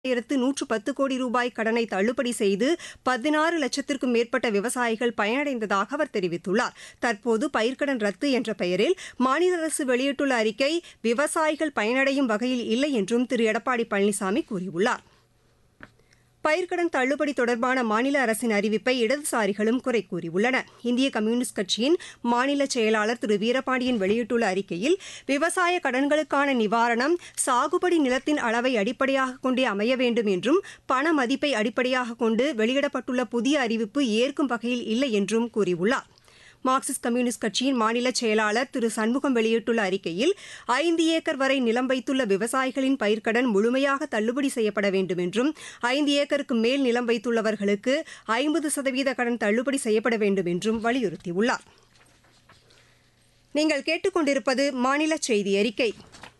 ஆயிரத்து நூற்று பத்து கோடி ரூபாய் கடனை தள்ளுபடி செய்து பதினாறு லட்சத்திற்கும் மேற்பட்ட விவசாயிகள் பயனடைந்ததாக அவர் தெரிவித்துள்ளார் தற்போது பயிர்க்கடன் ரத்து என்ற பெயரில் மாநில அரசு வெளியிட்டுள்ள அறிக்கை விவசாயிகள் பயனடையும் வகையில் இல்லை என்றும் திரு எடப்பாடி பழனிசாமி கூறியுள்ளார் பயிர்க்கடன் தள்ளுபடி தொடர்பான மாநில அரசின் அறிவிப்பை இடதுசாரிகளும் குறை கூறியுள்ளன இந்திய கம்யூனிஸ்ட் கட்சியின் மாநில செயலாளர் திரு வீரபாண்டியன் வெளியிட்டுள்ள அறிக்கையில் விவசாய கடன்களுக்கான நிவாரணம் சாகுபடி நிலத்தின் அளவை அடிப்படையாக கொண்டே அமைய வேண்டும் என்றும் பண மதிப்பை அடிப்படையாக கொண்டு வெளியிடப்பட்டுள்ள புதிய அறிவிப்பு ஏற்கும் வகையில் இல்லை என்றும் கூறியுள்ளார் மார்க்சிஸ்ட் கம்யூனிஸ்ட் கட்சியின் மாநில செயலாளர் திரு சண்முகம் வெளியிட்டுள்ள அறிக்கையில் ஐந்து ஏக்கர் வரை நிலம் வைத்துள்ள விவசாயிகளின் பயிர்க்கடன் முழுமையாக தள்ளுபடி செய்யப்பட வேண்டும் என்றும் ஐந்து ஏக்கருக்கு மேல் நிலம் வைத்துள்ளவர்களுக்கு ஐம்பது சதவீத கடன் தள்ளுபடி செய்யப்பட வேண்டும் என்றும் வலியுறுத்தியுள்ளார் நீங்கள் கேட்டுக்கொண்டிருப்பது மாநில செய்தி அறிக்கை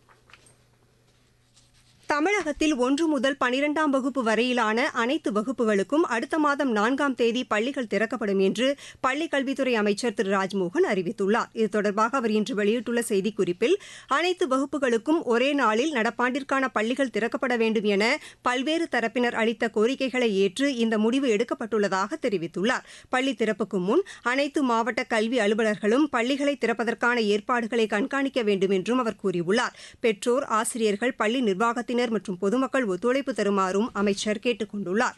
தமிழகத்தில் ஒன்று முதல் பனிரெண்டாம் வகுப்பு வரையிலான அனைத்து வகுப்புகளுக்கும் அடுத்த மாதம் நான்காம் தேதி பள்ளிகள் திறக்கப்படும் என்று பள்ளிக் கல்வித்துறை அமைச்சர் திரு ராஜ்மோகன் அறிவித்துள்ளார் இது தொடர்பாக அவர் இன்று வெளியிட்டுள்ள செய்திக்குறிப்பில் அனைத்து வகுப்புகளுக்கும் ஒரே நாளில் நடப்பாண்டிற்கான பள்ளிகள் திறக்கப்பட வேண்டும் என பல்வேறு தரப்பினர் அளித்த கோரிக்கைகளை ஏற்று இந்த முடிவு எடுக்கப்பட்டுள்ளதாக தெரிவித்துள்ளார் பள்ளி திறப்புக்கு முன் அனைத்து மாவட்ட கல்வி அலுவலர்களும் பள்ளிகளை திறப்பதற்கான ஏற்பாடுகளை கண்காணிக்க வேண்டும் என்றும் அவர் கூறியுள்ளார் பெற்றோர் ஆசிரியர்கள் பள்ளி நிர்வாகத்தினர் மற்றும் பொதுமக்கள் ஒத்துழைப்பு தருமாறும் அமைச்சர் கேட்டுக் கொண்டுள்ளார்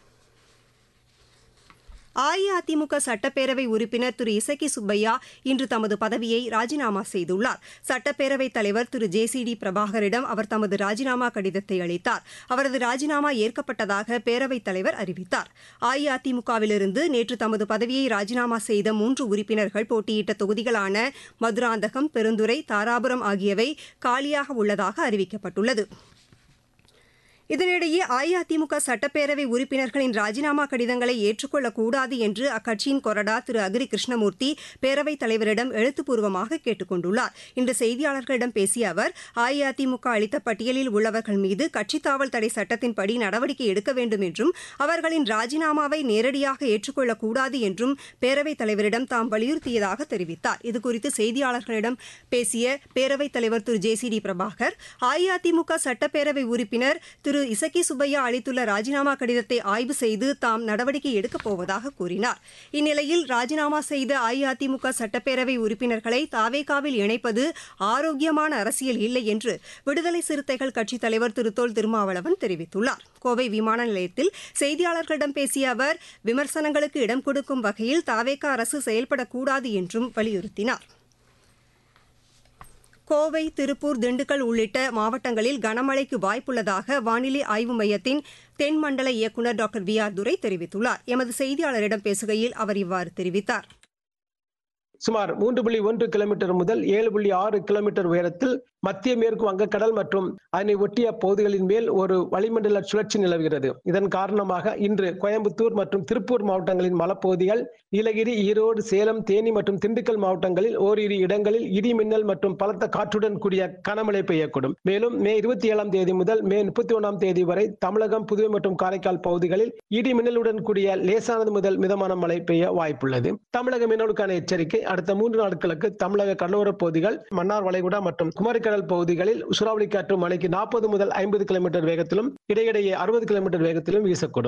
அஇஅதிமுக சட்டப்பேரவை உறுப்பினர் திரு இசக்கி சுப்பையா இன்று தமது பதவியை ராஜினாமா செய்துள்ளார் சட்டப்பேரவைத் தலைவர் திரு ஜே சி டி பிரபாகரிடம் அவர் தமது ராஜினாமா கடிதத்தை அளித்தார் அவரது ராஜினாமா ஏற்கப்பட்டதாக பேரவைத் தலைவர் அறிவித்தார் அஇஅதிமுகவிலிருந்து நேற்று தமது பதவியை ராஜினாமா செய்த மூன்று உறுப்பினர்கள் போட்டியிட்ட தொகுதிகளான மதுராந்தகம் பெருந்துறை தாராபுரம் ஆகியவை காலியாக உள்ளதாக அறிவிக்கப்பட்டுள்ளது இதனிடையே அஇஅதிமுக சட்டப்பேரவை உறுப்பினர்களின் ராஜினாமா கடிதங்களை ஏற்றுக்கொள்ளக்கூடாது என்று அக்கட்சியின் கொறடா திரு அக்ரி கிருஷ்ணமூர்த்தி பேரவைத் தலைவரிடம் எழுத்துப்பூர்வமாக கேட்டுக் கொண்டுள்ளார் இன்று செய்தியாளர்களிடம் பேசிய அவர் அஇஅதிமுக அளித்த பட்டியலில் உள்ளவர்கள் மீது கட்சித் தாவல் தடை சட்டத்தின்படி நடவடிக்கை எடுக்க வேண்டும் என்றும் அவர்களின் ராஜினாமாவை நேரடியாக ஏற்றுக்கொள்ளக்கூடாது என்றும் பேரவைத் தலைவரிடம் தாம் வலியுறுத்தியதாக தெரிவித்தார் இதுகுறித்து செய்தியாளர்களிடம் பேசிய பேரவைத் தலைவர் திரு J C D Prabhakar AIADMK சட்டப்பேரவை உறுப்பினர் திரு திரு இசக்கி சுப்பையா அளித்துள்ள ராஜினாமா கடிதத்தை ஆய்வு செய்து தாம் நடவடிக்கை எடுக்கப் போவதாக கூறினார் இந்நிலையில் ராஜினாமா செய்த அஇஅதிமுக சட்டப்பேரவை உறுப்பினர்களை தாவேகாவில் இணைப்பது ஆரோக்கியமான அரசியல் இல்லை என்று விடுதலை சிறுத்தைகள் கட்சித் தலைவர் திரு தொல் திருமாவளவன் தெரிவித்துள்ளார் கோவை விமான நிலையத்தில் செய்தியாளர்களிடம் பேசிய அவர் விமர்சனங்களுக்கு இடம் கொடுக்கும் வகையில் தாவேகா அரசு செயல்படக்கூடாது என்றும் வலியுறுத்தினார் கோவை திருப்பூர் திண்டுக்கல் உள்ளிட்ட மாவட்டங்களில் கனமழைக்கு வாய்ப்புள்ளதாக வானிலை ஆய்வு மையத்தின் தென்மண்டல இயக்குநர் டாக்டர் வி ஆர் துரை தெரிவித்துள்ளார் எமது செய்தியாளரிடம் பேசுகையில் அவர் இவ்வாறு தெரிவித்தார் சுமார் மூன்று புள்ளி ஒன்று கிலோமீட்டர் முதல் ஏழு புள்ளி ஆறு கிலோமீட்டர் உயரத்தில் மத்திய மேற்கு வங்கக்கடல் மற்றும் அதனை ஒட்டிய பகுதிகளின் மேல் ஒரு வளிமண்டல சுழற்சி நிலவுகிறது இதன் காரணமாக இன்று கோயம்புத்தூர் மற்றும் திருப்பூர் மாவட்டங்களின் மலப்பகுதிகள் நீலகிரி ஈரோடு சேலம் தேனி மற்றும் திண்டுக்கல் மாவட்டங்களில் ஓரிரு இடங்களில் இடி மின்னல் மற்றும் பலத்த காற்றுடன் கூடிய கனமழை பெய்யக்கூடும் மேலும் மே இருபத்தி ஏழாம் தேதி முதல் மே முப்பத்தி ஒன்றாம் தேதி வரை தமிழகம் புதுவை மற்றும் காரைக்கால் பகுதிகளில் இடி மின்னலுடன் கூடிய லேசானது முதல் மிதமான மழை பெய்ய வாய்ப்புள்ளது தமிழக மீனவர்களுக்கான எச்சரிக்கை அடுத்த மூன்று நாட்களுக்கு தமிழக கடலோரப் பகுதிகள் மன்னார் வளைகுடா மற்றும் குமரிக்கடல் பகுதிகளில் சூறாவளி காற்று மணிக்கு நாற்பது முதல் ஐம்பது கிலோமீட்டர் வேகத்திலும் இடையிடையே அறுபது கிலோமீட்டர் வேகத்திலும் வீசக்கூடும்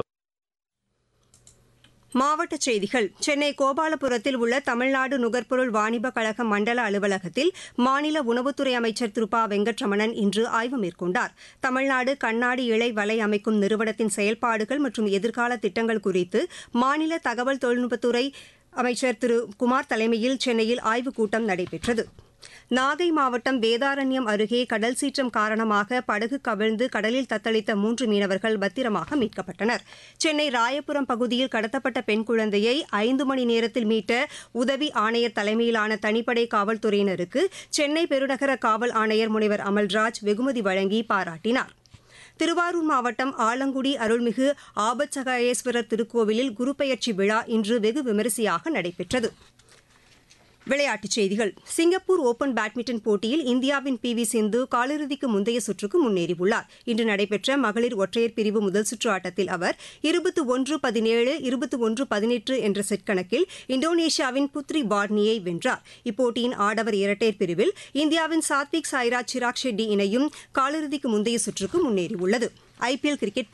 மாவட்டச் செய்திகள் சென்னை கோபாலபுரத்தில் உள்ள தமிழ்நாடு நுகர்பொருள் வாணிப கழக மண்டல அலுவலகத்தில் மாநில உணவுத்துறை அமைச்சர் திரு ப வெங்கட்ரமணன் இன்று ஆய்வு மேற்கொண்டார் தமிழ்நாடு கண்ணாடி இழை வலை அமைக்கும் நிறுவனத்தின் செயல்பாடுகள் மற்றும் எதிர்கால திட்டங்கள் குறித்து மாநில தகவல் தொழில்நுட்பத்துறை அமைச்சர் திரு குமார் தலைமையில் சென்னையில் ஆய்வுக் கூட்டம் நடைபெற்றது நாகை மாவட்டம் வேதாரண்யம் அருகே கடல் சீற்றம் காரணமாக படகு கவிழ்ந்து கடலில் தத்தளித்த மூன்று மீனவர்கள் பத்திரமாக மீட்கப்பட்டனர் சென்னை ராயபுரம் பகுதியில் கடத்தப்பட்ட பெண் குழந்தையை ஐந்து மணி நேரத்தில் மீட்ட உதவி ஆணையர் தலைமையிலான தனிப்படை காவல்துறையினருக்கு சென்னை பெருநகர காவல் ஆணையர் முனைவர் அமல்ராஜ் வெகுமதி வழங்கி பாராட்டினார் திருவாரூர் மாவட்டம் ஆலங்குடி அருள்மிகு ஆபத்சகாயேஸ்வரர் திருக்கோவிலில் குருபெயர்ச்சி விழா இன்று வெகு விமரிசையாக நடைபெற்றது விளையாட்டுச் செய்திகள் சிங்கப்பூர் ஓபன் பேட்மிண்டன் போட்டியில் இந்தியாவின் பி வி சிந்து காலிறுதிக்கு முந்தைய சுற்றுக்கு முன்னேறியுள்ளார் இன்று நடைபெற்ற மகளிர் ஒற்றையர் பிரிவு முதல் சுற்று ஆட்டத்தில் அவர் இருபத்தி ஒன்று பதினேழு இருபத்தி ஒன்று பதினெட்டு என்ற செட் கணக்கில் இந்தோனேஷியாவின் புத்ரி பார்னியை வென்றார் இப்போட்டியின் ஆடவர் இரட்டையர் பிரிவில் இந்தியாவின் சாத்விக் சாய்ராஜ் சிராக் ஷெட்டி இணையும் காலிறுதிக்கு முந்தைய சுற்றுக்கு முன்னேறியுள்ளது ஐபிஎல் கிரிக்கெட்